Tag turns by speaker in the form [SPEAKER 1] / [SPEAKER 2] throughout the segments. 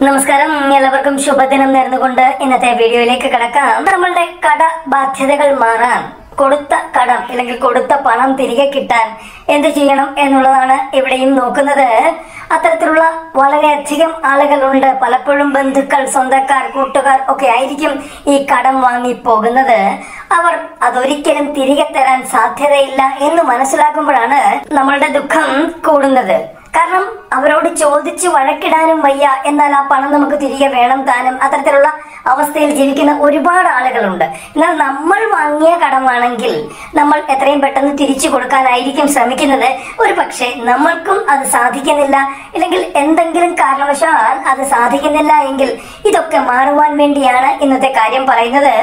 [SPEAKER 1] നമസ്കാരം എല്ലാവർക്കും ശുഭദിനം നേർന്നുകൊണ്ട് ഇന്നത്തെ വീഡിയോയിലേക്ക് കിടക്കാം നമ്മളുടെ കട ബാധ്യതകൾ മാറാൻ കൊടുത്ത കടം അല്ലെങ്കിൽ കൊടുത്ത പണം തിരികെ കിട്ടാൻ എന്ത് ചെയ്യണം എന്നുള്ളതാണ് ഇവിടെയും നോക്കുന്നത് അത്തരത്തിലുള്ള വളരെയധികം ആളുകളുണ്ട് പലപ്പോഴും ബന്ധുക്കൾ സ്വന്തക്കാർ കൂട്ടുകാർ ഒക്കെ ആയിരിക്കും ഈ കടം വാങ്ങി പോകുന്നത് അവർ അതൊരിക്കലും തിരികെ തരാൻ സാധ്യതയില്ല എന്ന് മനസ്സിലാക്കുമ്പോഴാണ് നമ്മളുടെ ദുഃഖം കൂടുന്നത് കാരണം അവരോട് ചോദിച്ച് വഴക്കിടാനും വയ്യ എന്നാൽ ആ പണം നമുക്ക് തിരികെ വേണം താനും അത്തരത്തിലുള്ള അവസ്ഥയിൽ ജീവിക്കുന്ന ഒരുപാട് ആളുകളുണ്ട് എന്നാൽ നമ്മൾ വാങ്ങിയ കടമാണെങ്കിൽ നമ്മൾ എത്രയും പെട്ടെന്ന് തിരിച്ചു കൊടുക്കാനായിരിക്കും ശ്രമിക്കുന്നത് ഒരു പക്ഷേ നമ്മൾക്കും അത് സാധിക്കുന്നില്ല ഇല്ലെങ്കിൽ എന്തെങ്കിലും കാരണവശാൽ അത് സാധിക്കുന്നില്ല എങ്കിൽ ഇതൊക്കെ മാറുവാൻ വേണ്ടിയാണ് ഇന്നത്തെ കാര്യം പറയുന്നത്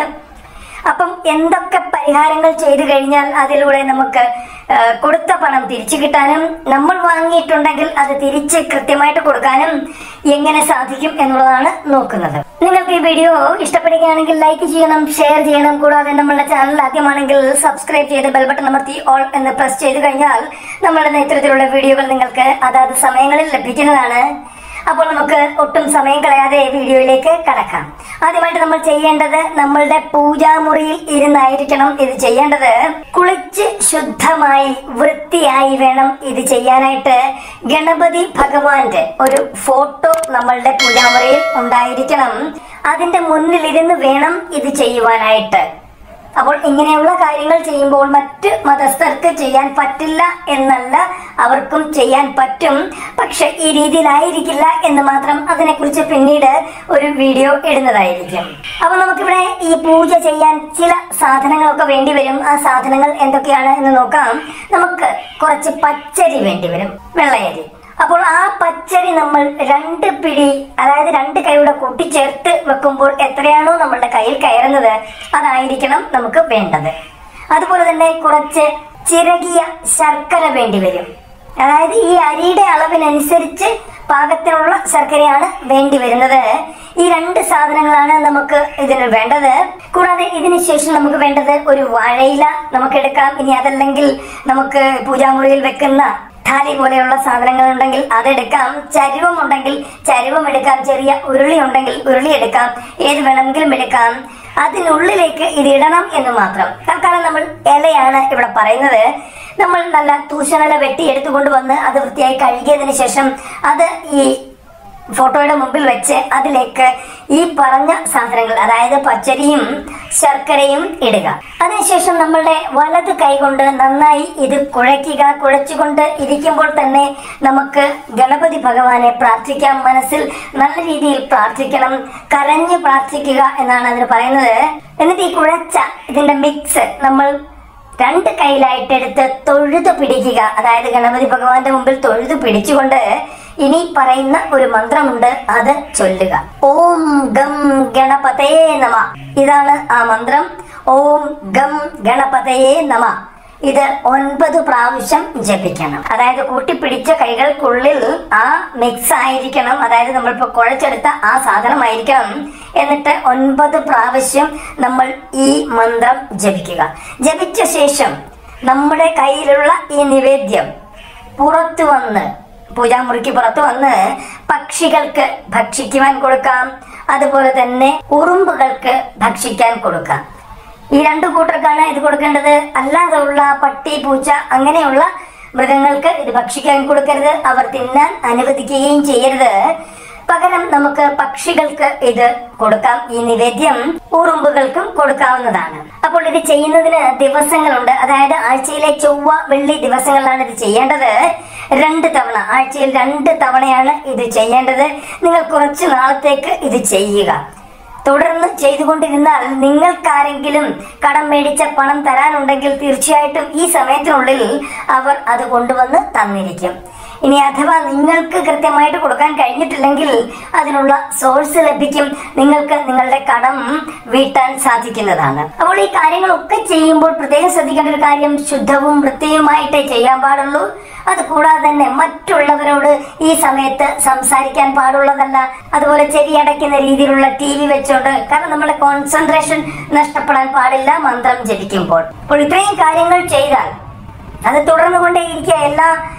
[SPEAKER 1] അപ്പം എന്തൊക്കെ പരിഹാരങ്ങൾ ചെയ്തു കഴിഞ്ഞാൽ അതിലൂടെ നമുക്ക് ആ, കൊടുത്ത പണം തിരിച്ചു കിട്ടാനും നമ്മൾ വാങ്ങിയിട്ടുണ്ടെങ്കിൽ അത് തിരിച്ച് കൃത്യമായിട്ട് കൊടുക്കാനും എങ്ങനെ സാധിക്കും എന്നുള്ളതാണ് നോക്കുന്നത് നിങ്ങൾക്ക് ഈ വീഡിയോ ഇഷ്ടപ്പെടുകയാണെങ്കിൽ ലൈക്ക് ചെയ്യണം ഷെയർ ചെയ്യണം കൂടാതെ നമ്മളുടെ ചാനൽ ആദ്യമാണെങ്കിൽ സബ്സ്ക്രൈബ് ചെയ്ത് ബെൽ ബട്ടൺ അമർത്തി ഓൾ എന്ന് പ്രസ് ചെയ്ത് കഴിഞ്ഞാൽ നമ്മളുടെ ഇത്തരത്തിലുള്ള വീഡിയോകൾ നിങ്ങൾക്ക് അതാത് സമയങ്ങളിൽ ലഭിക്കുന്നതാണ് അപ്പോൾ നമുക്ക് ഒട്ടും സമയം കളയാതെ വീഡിയോയിലേക്ക് കടക്കാം ആദ്യമായിട്ട് നമ്മൾ ചെയ്യേണ്ടത് നമ്മളുടെ പൂജാമുറിയിൽ ഇരുന്നായിരിക്കണം ഇത് ചെയ്യേണ്ടത് കുളിച്ച് ശുദ്ധമായി വൃത്തിയായി വേണം ഇത് ചെയ്യാനായിട്ട് ഗണപതി ഭഗവാന്റെ ഒരു ഫോട്ടോ നമ്മളുടെ പൂജാമുറിയിൽ ഉണ്ടായിരിക്കണം അതിന്റെ മുന്നിൽ ഇരുന്ന് വേണം ഇത് ചെയ്യുവാനായിട്ട് അപ്പോൾ ഇങ്ങനെയുള്ള കാര്യങ്ങൾ ചെയ്യുമ്പോൾ മറ്റ് മതസ്ഥർക്ക് ചെയ്യാൻ പറ്റില്ല എന്നല്ല അവർക്കും ചെയ്യാൻ പറ്റും പക്ഷെ ഈ രീതിയിലായിരിക്കില്ല എന്ന് മാത്രം അതിനെക്കുറിച്ച് പിന്നീട് ഒരു വീഡിയോ ഇടുന്നതായിരിക്കും അപ്പൊ നമുക്കിവിടെ ഈ പൂജ ചെയ്യാൻ ചില സാധനങ്ങളൊക്കെ വേണ്ടി വരും ആ സാധനങ്ങൾ എന്തൊക്കെയാണ് എന്ന് നോക്കാം നമുക്ക് കുറച്ച് പച്ചരി വേണ്ടി വരും വെള്ളയരി അപ്പോൾ ആ പച്ചരി നമ്മൾ രണ്ട് പിടി അതായത് രണ്ട് കൈയുടെ കൂട്ടിച്ചേർത്ത് വെക്കുമ്പോൾ എത്രയാണോ നമ്മളുടെ കയ്യിൽ കയറുന്നത് അതായിരിക്കണം നമുക്ക് വേണ്ടത് അതുപോലെ തന്നെ കുറച്ച് ചിരകിയ ശർക്കര വേണ്ടി വരും അതായത് ഈ അരിയുടെ അളവിനനുസരിച്ച് പാകത്തിനുള്ള ശർക്കരയാണ് വേണ്ടി വരുന്നത് ഈ രണ്ട് സാധനങ്ങളാണ് നമുക്ക് ഇതിന് വേണ്ടത് കൂടാതെ ഇതിന് ശേഷം നമുക്ക് വേണ്ടത് ഒരു വാഴയില നമുക്ക് എടുക്കാം ഇനി അതല്ലെങ്കിൽ നമുക്ക് പൂജാമുറിയിൽ വെക്കുന്ന ധാലി പോലെയുള്ള സാധനങ്ങൾ ഉണ്ടെങ്കിൽ അതെടുക്കാം ചരുവം ഉണ്ടെങ്കിൽ ചരുവം എടുക്കാം ചെറിയ ഉരുളി ഉണ്ടെങ്കിൽ ഉരുളി എടുക്കാം ഏത് വേണമെങ്കിലും എടുക്കാം അതിനുള്ളിലേക്ക് ഇത് ഇടണം എന്ന് മാത്രം തൽക്കാലം നമ്മൾ ഇലയാണ് ഇവിടെ പറയുന്നത് നമ്മൾ നല്ല തൂശനില വെട്ടി എടുത്തുകൊണ്ട് വന്ന് അത് വൃത്തിയായി കഴുകിയതിന് ശേഷം അത് ഈ ഫോട്ടോയുടെ മുമ്പിൽ വെച്ച് അതിലേക്ക് ഈ പറഞ്ഞ സാധനങ്ങൾ അതായത് പച്ചരിയും ശർക്കരയും ഇടുക അതിനുശേഷം നമ്മളുടെ വലത് കൈ കൊണ്ട് നന്നായി ഇത് കുഴയ്ക്കുക കുഴച്ചുകൊണ്ട് ഇരിക്കുമ്പോൾ തന്നെ നമുക്ക് ഗണപതി ഭഗവാനെ പ്രാർത്ഥിക്കാം മനസ്സിൽ നല്ല രീതിയിൽ പ്രാർത്ഥിക്കണം കരഞ്ഞ് പ്രാർത്ഥിക്കുക എന്നാണ് അതിന് പറയുന്നത് എന്നിട്ട് ഈ കുഴച്ച ഇതിന്റെ മിക്സ് നമ്മൾ രണ്ട് കൈയിലായിട്ട് എടുത്ത് തൊഴുതു പിടിക്കുക അതായത് ഗണപതി ഭഗവാന്റെ മുമ്പിൽ തൊഴുതു പിടിച്ചുകൊണ്ട് ഇനി പറയുന്ന ഒരു മന്ത്രമുണ്ട് അത് ചൊല്ലുക ഓം ഗം ഗണപതയേ നമ ഇതാണ് ആ മന്ത്രം ഓം ഗം ഗണപതയേ നമ ഇത് ഒൻപത് പ്രാവശ്യം ജപിക്കണം അതായത് കൂട്ടിപ്പിടിച്ച കൈകൾക്കുള്ളിൽ ആ മിക്സ് ആയിരിക്കണം അതായത് നമ്മളിപ്പോ കുഴച്ചെടുത്ത ആ സാധനമായിരിക്കണം എന്നിട്ട് ഒൻപത് പ്രാവശ്യം നമ്മൾ ഈ മന്ത്രം ജപിക്കുക ജപിച്ച ശേഷം നമ്മുടെ കയ്യിലുള്ള ഈ നിവേദ്യം പുറത്തു വന്ന് പൂജാമുറിക്ക് പുറത്തു വന്ന് പക്ഷികൾക്ക് ഭക്ഷിക്കുവാൻ കൊടുക്കാം അതുപോലെ തന്നെ ഉറുമ്പുകൾക്ക് ഭക്ഷിക്കാൻ കൊടുക്കാം ഈ രണ്ടു കൂട്ടർക്കാണ് ഇത് കൊടുക്കേണ്ടത് അല്ലാതെ ഉള്ള പട്ടി പൂച്ച അങ്ങനെയുള്ള മൃഗങ്ങൾക്ക് ഇത് ഭക്ഷിക്കാൻ കൊടുക്കരുത് അവർ തിന്നാൻ അനുവദിക്കുകയും ചെയ്യരുത് പകരം നമുക്ക് പക്ഷികൾക്ക് ഇത് കൊടുക്കാം ഈ നിവേദ്യം ഉറുമ്പുകൾക്കും കൊടുക്കാവുന്നതാണ് അപ്പോൾ ഇത് ചെയ്യുന്നതിന് ദിവസങ്ങളുണ്ട് അതായത് ആഴ്ചയിലെ ചൊവ്വ വെള്ളി ദിവസങ്ങളിലാണ് ഇത് ചെയ്യേണ്ടത് രണ്ട് തവണ ആഴ്ചയിൽ രണ്ട് തവണയാണ് ഇത് ചെയ്യേണ്ടത് നിങ്ങൾ കുറച്ച് നാളത്തേക്ക് ഇത് ചെയ്യുക തുടർന്ന് ചെയ്തുകൊണ്ടിരുന്നാൽ നിങ്ങൾക്കാരെങ്കിലും കടം മേടിച്ച പണം തരാനുണ്ടെങ്കിൽ തീർച്ചയായിട്ടും ഈ സമയത്തിനുള്ളിൽ അവർ അത് കൊണ്ടുവന്ന് തന്നിരിക്കും ഇനി അഥവാ നിങ്ങൾക്ക് കൃത്യമായിട്ട് കൊടുക്കാൻ കഴിഞ്ഞിട്ടില്ലെങ്കിൽ അതിനുള്ള സോഴ്സ് ലഭിക്കും നിങ്ങൾക്ക് നിങ്ങളുടെ കടം വീട്ടാൻ സാധിക്കുന്നതാണ് അപ്പോൾ ഈ കാര്യങ്ങളൊക്കെ ചെയ്യുമ്പോൾ പ്രത്യേകം ശ്രദ്ധിക്കേണ്ട ഒരു കാര്യം ശുദ്ധവും വൃത്തിയുമായിട്ടേ ചെയ്യാൻ പാടുള്ളൂ അത് കൂടാതെ തന്നെ മറ്റുള്ളവരോട് ഈ സമയത്ത് സംസാരിക്കാൻ പാടുള്ളതല്ല അതുപോലെ ചെവി അടയ്ക്കുന്ന രീതിയിലുള്ള ടി വി വെച്ചോണ്ട് കാരണം നമ്മുടെ കോൺസെൻട്രേഷൻ നഷ്ടപ്പെടാൻ പാടില്ല മന്ത്രം ജപിക്കുമ്പോൾ അപ്പോൾ ഇത്രയും കാര്യങ്ങൾ ചെയ്താൽ അത് തുടർന്നുകൊണ്ടേയിരിക്കുക എല്ലാ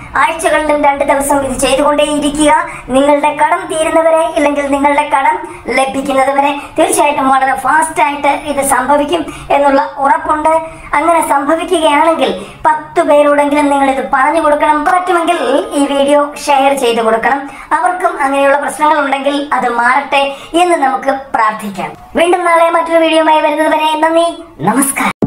[SPEAKER 1] ആഴ്ചകളിലും രണ്ട് ദിവസം ഇത് ചെയ്തുകൊണ്ടേയിരിക്കുക നിങ്ങളുടെ കടം തീരുന്നവരെ ഇല്ലെങ്കിൽ നിങ്ങളുടെ കടം ലഭിക്കുന്നതുവരെ തീർച്ചയായിട്ടും വളരെ ഫാസ്റ്റ് ആയിട്ട് ഇത് സംഭവിക്കും എന്നുള്ള ഉറപ്പുണ്ട് അങ്ങനെ സംഭവിക്കുകയാണെങ്കിൽ പത്ത് പേരോടെങ്കിലും നിങ്ങൾ ഇത് പറഞ്ഞു കൊടുക്കണം പറ്റുമെങ്കിൽ ഈ വീഡിയോ ഷെയർ ചെയ്ത് കൊടുക്കണം അവർക്കും അങ്ങനെയുള്ള പ്രശ്നങ്ങൾ ഉണ്ടെങ്കിൽ അത് മാറട്ടെ എന്ന് നമുക്ക് പ്രാർത്ഥിക്കാം വീണ്ടും നാളെ മറ്റൊരു വീഡിയോയുമായി വരുന്നത് വരെ നന്ദി നമസ്കാരം